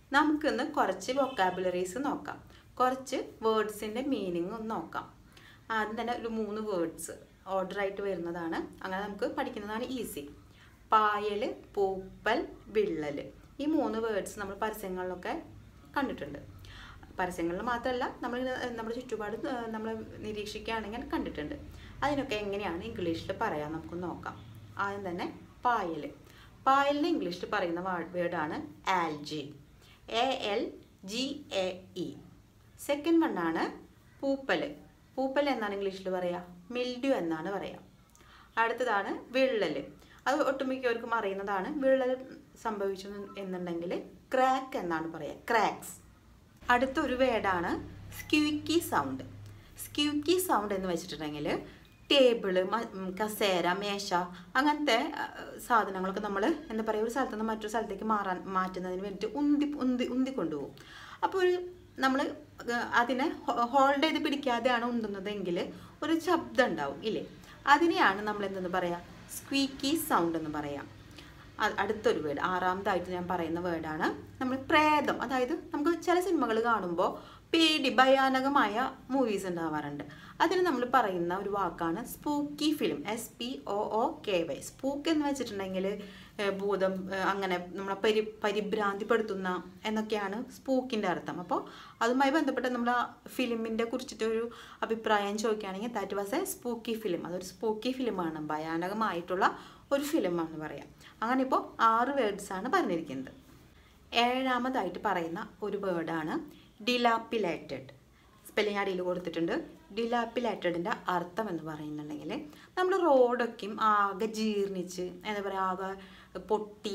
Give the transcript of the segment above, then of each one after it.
നമുക്കിന്ന് കുറച്ച് വൊക്കാബുലറീസ് നോക്കാം കുറച്ച് വേർഡ്സിൻ്റെ മീനിങ് ഒന്ന് നോക്കാം ആദ്യം തന്നെ ഒരു മൂന്ന് വേർഡ്സ് ഓർഡറായിട്ട് വരുന്നതാണ് അങ്ങനെ നമുക്ക് പഠിക്കുന്നതാണ് ഈസി പായൽ പൂപ്പൽ വിള്ളൽ ഈ മൂന്ന് വേർഡ്സ് നമ്മൾ പരസ്യങ്ങളിലൊക്കെ കണ്ടിട്ടുണ്ട് പരസ്യങ്ങളിൽ മാത്രമല്ല നമ്മൾ നമ്മുടെ ചുറ്റുപാട് നമ്മൾ നിരീക്ഷിക്കുകയാണെങ്കിൽ കണ്ടിട്ടുണ്ട് അതിനൊക്കെ എങ്ങനെയാണ് ഇംഗ്ലീഷിൽ പറയാൻ നമുക്ക് നോക്കാം ആദ്യം തന്നെ പായൽ പായലിന് ഇംഗ്ലീഷിൽ പറയുന്ന വേർഡാണ് algae A L G A E second വണ്ണാണ് പൂപ്പൽ പൂപ്പൽ എന്നാണ് ഇംഗ്ലീഷിൽ പറയുക മിൽഡ്യൂ എന്നാണ് പറയുക അടുത്തതാണ് വിള്ളൽ അത് ഒട്ടുമിക്കവർക്കും അറിയുന്നതാണ് വിള്ളൽ സംഭവിച്ചു എന്നുണ്ടെങ്കിൽ ക്രാക്ക് എന്നാണ് പറയുക ക്രാക്സ് അടുത്തൊരു വേർഡാണ് സ്ക്യൂക്കി സൗണ്ട് സ്ക്യൂക്കി സൗണ്ട് എന്ന് വെച്ചിട്ടുണ്ടെങ്കിൽ ടേബിള് കസേര മേശ അങ്ങനത്തെ സാധനങ്ങളൊക്കെ നമ്മൾ എന്താ പറയുക ഒരു സ്ഥലത്ത് നിന്ന് മറ്റൊരു സ്ഥലത്തേക്ക് മാറാൻ മാറ്റുന്നതിന് വേണ്ടിയിട്ട് ഉന്തി ഉന്തി ഉന്തി കൊണ്ടുപോകും അപ്പോൾ ഒരു നമ്മൾ അതിനെ ഹോൾഡ് ചെയ്ത് പിടിക്കാതെയാണ് ഉന്തുന്നതെങ്കിൽ ഒരു ശബ്ദം ഉണ്ടാവും ഇല്ലേ അതിനെയാണ് നമ്മൾ എന്തെന്ന് പറയാം സ്ക്വീക്കി സൗണ്ട് എന്ന് പറയാം അടുത്തൊരു വേർഡ് ആറാമതായിട്ട് ഞാൻ പറയുന്ന വേർഡാണ് നമ്മൾ പ്രേതം അതായത് നമുക്ക് ചില സിനിമകൾ കാണുമ്പോൾ പേടി ഭയാനകമായ മൂവീസ് ഉണ്ടാവാറുണ്ട് അതിന് നമ്മൾ പറയുന്ന ഒരു വാക്കാണ് spooky film S P O O K Y spook എന്ന് വെച്ചിട്ടുണ്ടെങ്കിൽ ഭൂതം അങ്ങനെ നമ്മളെ പരി പരിഭ്രാന്തിപ്പെടുത്തുന്ന എന്നൊക്കെയാണ് സ്പൂക്കിൻ്റെ അർത്ഥം അപ്പോൾ അതുമായി ബന്ധപ്പെട്ട് നമ്മൾ ആ ഫിലിമിൻ്റെ കുറിച്ചിട്ടൊരു അഭിപ്രായം ചോദിക്കുകയാണെങ്കിൽ that was a spooky film അതൊരു സ്പൂക്കി ഫിലിമാണ് ഭയാനകമായിട്ടുള്ള ഒരു ഫിലിമാണെന്ന് പറയാം അങ്ങനെ ഇപ്പോൾ ആറ് വേർഡ്സാണ് പറഞ്ഞിരിക്കുന്നത് ഏഴാമതായിട്ട് പറയുന്ന ഒരു വേർഡാണ് ഡിലാപ്പിലേറ്റഡ് സ്പെല്ലിംഗ് അടിയിൽ കൊടുത്തിട്ടുണ്ട് ഡിലാപ്പിലേറ്റഡിൻ്റെ അർത്ഥം എന്ന് പറയുന്നുണ്ടെങ്കിൽ നമ്മൾ റോഡൊക്കെയും ആകെ ജീർണിച്ച് എന്താ പറയുക ആകെ പൊട്ടി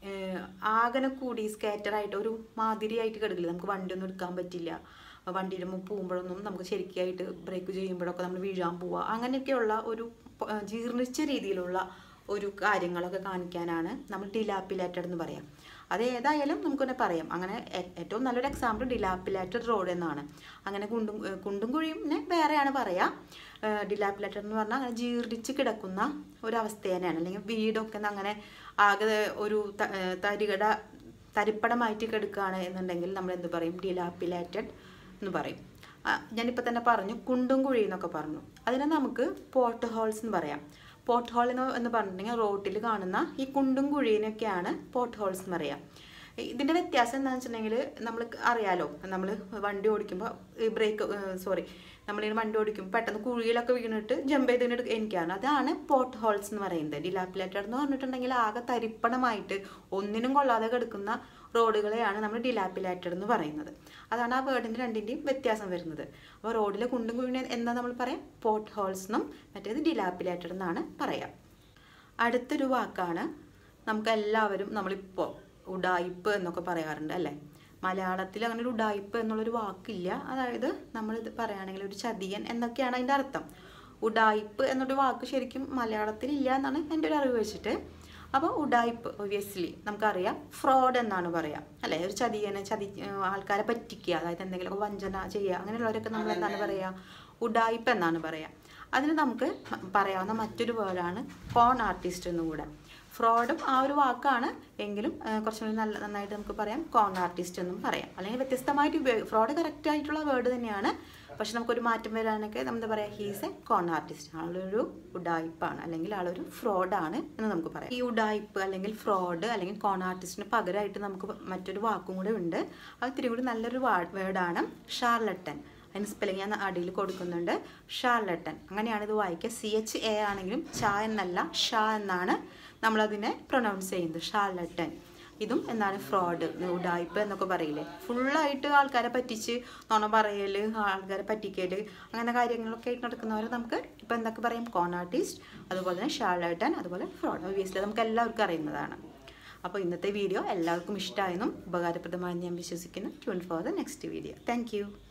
ആകനെ കൂടി സ്കാറ്ററായിട്ട് ഒരു മാതിരിയായിട്ട് കിടക്കില്ല നമുക്ക് വണ്ടിയൊന്നും എടുക്കാൻ പറ്റില്ല വണ്ടിയിൽ പോകുമ്പോഴൊന്നും നമുക്ക് ശരിക്കായിട്ട് ബ്രേക്ക് ചെയ്യുമ്പോഴൊക്കെ നമ്മൾ വീഴാൻ പോവുക അങ്ങനെയൊക്കെയുള്ള ഒരു ജീർണിച്ച രീതിയിലുള്ള ഒരു കാര്യങ്ങളൊക്കെ കാണിക്കാനാണ് നമ്മൾ ഡിലാപ്പിലേറ്റഡ് എന്ന് പറയാം അത് ഏതായാലും നമുക്കൊന്നെ പറയാം അങ്ങനെ ഏറ്റവും നല്ലൊരു എക്സാമ്പിൾ ഡിലാപ്പിലേറ്റഡ് റോഡ് എന്നാണ് അങ്ങനെ കുണ്ടും കുണ്ടും കുഴിയും വേറെയാണ് പറയുക ഡിലാപ്പിലേറ്റഡ് എന്ന് പറഞ്ഞാൽ അങ്ങനെ ജീർണിച്ച് കിടക്കുന്ന ഒരവസ്ഥ തന്നെയാണ് അല്ലെങ്കിൽ വീടൊക്കെ അങ്ങനെ ആകെ ഒരു തരികട തരിപ്പടമായിട്ട് കിടക്കുകയാണ് എന്നുണ്ടെങ്കിൽ നമ്മൾ എന്ത് പറയും ഡിലാപ്പിലേറ്റഡ് എന്ന് പറയും ഞാനിപ്പോൾ തന്നെ പറഞ്ഞു കുണ്ടും കുഴി എന്നൊക്കെ പറഞ്ഞു അതിനെ നമുക്ക് പോട്ട് ഹോൾസ് എന്ന് പറയാം പോട്ട് ഹോൾ എന്ന് എന്ന് പറഞ്ഞിട്ടുണ്ടെങ്കിൽ റോട്ടിൽ കാണുന്ന ഈ കുണ്ടും കുഴിയിനൊക്കെയാണ് പോട്ട് ഹോൾസ് എന്ന് പറയാം ഇതിൻ്റെ വ്യത്യാസം എന്താണെന്ന് വെച്ചിട്ടുണ്ടെങ്കിൽ നമ്മൾ അറിയാലോ നമ്മൾ വണ്ടി ഓടിക്കുമ്പോൾ ബ്രേക്ക് സോറി നമ്മളിങ്ങനെ വണ്ടി ഓടിക്കുമ്പോൾ പെട്ടെന്ന് കുഴിയിലൊക്കെ വീണിട്ട് ജമ്പ് ചെയ്തിട്ട് എനിക്കാണ് അതാണ് പോട്ട് ഹോൾസ് എന്ന് പറയുന്നത് ഡിലാപ്പിലേറ്റഡ് എന്ന് പറഞ്ഞിട്ടുണ്ടെങ്കിൽ ആകെ തരിപ്പണമായിട്ട് ഒന്നിനും കൊള്ളാതെ കിടക്കുന്ന റോഡുകളെയാണ് നമ്മൾ ഡിലാപ്പിലേറ്റഡ് എന്ന് പറയുന്നത് അതാണ് ആ വേർഡിൻ്റെ രണ്ടിൻ്റെയും വ്യത്യാസം വരുന്നത് അപ്പോൾ റോഡിലെ കുണ്ടും കുഴിനെ എന്താ നമ്മൾ പറയാം പോട്ട് ഹോൾസ് എന്നും മറ്റേത് ഡിലാപ്പിലേറ്റഡ് എന്നാണ് പറയാം അടുത്തൊരു വാക്കാണ് നമുക്ക് എല്ലാവരും നമ്മളിപ്പോൾ ഉഡായിപ്പ് എന്നൊക്കെ പറയാറുണ്ട് അല്ലേ മലയാളത്തിൽ അങ്ങനെ ഒരു ഉഡായിപ്പ് എന്നുള്ളൊരു വാക്കില്ല അതായത് നമ്മൾ ഇത് പറയുകയാണെങ്കിൽ ഒരു ചതിയൻ എന്നൊക്കെയാണ് അതിൻ്റെ അർത്ഥം ഉഡായിപ്പ് എന്നൊരു വാക്ക് ശരിക്കും മലയാളത്തിൽ ഇല്ല എന്നാണ് എൻ്റെ ഒരു അറിവ് വെച്ചിട്ട് അപ്പോൾ ഉഡായിപ്പ് ഒബ്വിയസ്ലി നമുക്കറിയാം ഫ്രോഡ് എന്നാണ് പറയുക അല്ലേ ഒരു ചതിയനെ ചതി ആൾക്കാരെ പറ്റിക്കുക അതായത് എന്തെങ്കിലുമൊക്കെ വഞ്ചന ചെയ്യുക അങ്ങനെയുള്ളവരൊക്കെ നമ്മൾ എന്താണ് പറയുക ഉഡായിപ്പ് എന്നാണ് പറയുക അതിന് നമുക്ക് പറയാവുന്ന മറ്റൊരു വേർഡാണ് കോൺ ആർട്ടിസ്റ്റ് എന്നുകൂടെ ഫ്രോഡും ആ ഒരു വാക്കാണ് എങ്കിലും കുറച്ചുകൂടി നല്ല നന്നായിട്ട് നമുക്ക് പറയാം കോൺ ആർട്ടിസ്റ്റ് എന്നും പറയാം അല്ലെങ്കിൽ വ്യത്യസ്തമായിട്ട് ഉപയോഗി ഫ്രോഡ് കറക്റ്റ് ആയിട്ടുള്ള വേർഡ് തന്നെയാണ് പക്ഷെ നമുക്കൊരു മാറ്റം വരാനൊക്കെ എന്താ പറയുക ഹീസ് എ കോൺ ആർട്ടിസ്റ്റ് ആളൊരു ഉഡായിപ്പാണ് അല്ലെങ്കിൽ ആളൊരു ഫ്രോഡാണ് എന്ന് നമുക്ക് പറയാം ഈ ഉഡായിപ്പ് അല്ലെങ്കിൽ ഫ്രോഡ് അല്ലെങ്കിൽ കോൺ ആർട്ടിസ്റ്റിന് പകരമായിട്ട് നമുക്ക് മറ്റൊരു വാക്കും കൂടെ ഉണ്ട് അത് ഇത്തിരി കൂടി നല്ലൊരു വേർഡാണ് ഷാർലട്ടൻ അതിന് സ്പെല്ലിംഗ് ഞാൻ അടിയിൽ കൊടുക്കുന്നുണ്ട് ഷാർലട്ടൻ അങ്ങനെയാണ് ഇത് വായിക്കുക സി എച്ച് എ ആണെങ്കിലും ഷാ എന്നല്ല ഷാ എന്നാണ് നമ്മളതിനെ പ്രൊനൗൺസ് ചെയ്യുന്നത് ഷാർലട്ടൻ ഇതും എന്താണ് ഫ്രോഡ് ഉഡായിപ്പ് എന്നൊക്കെ പറയില്ലേ ഫുള്ളായിട്ട് ആൾക്കാരെ പറ്റിച്ച് നുണ പറയൽ ആൾക്കാരെ പറ്റിക്കൽ അങ്ങനെ കാര്യങ്ങളൊക്കെ ആയിട്ട് നടക്കുന്നവരെ നമുക്ക് ഇപ്പോൾ എന്തൊക്കെ പറയും കോൺ ആർട്ടിസ്റ്റ് അതുപോലെ തന്നെ ഷാർലട്ടൻ അതുപോലെ ഫ്രോഡ് ഒബ്വിയസ്ലി നമുക്ക് എല്ലാവർക്കും അറിയുന്നതാണ് അപ്പോൾ ഇന്നത്തെ വീഡിയോ എല്ലാവർക്കും ഇഷ്ടമായെന്നും ഉപകാരപ്രദമായെന്ന് ഞാൻ വിശ്വസിക്കുന്നു tune for the next video thank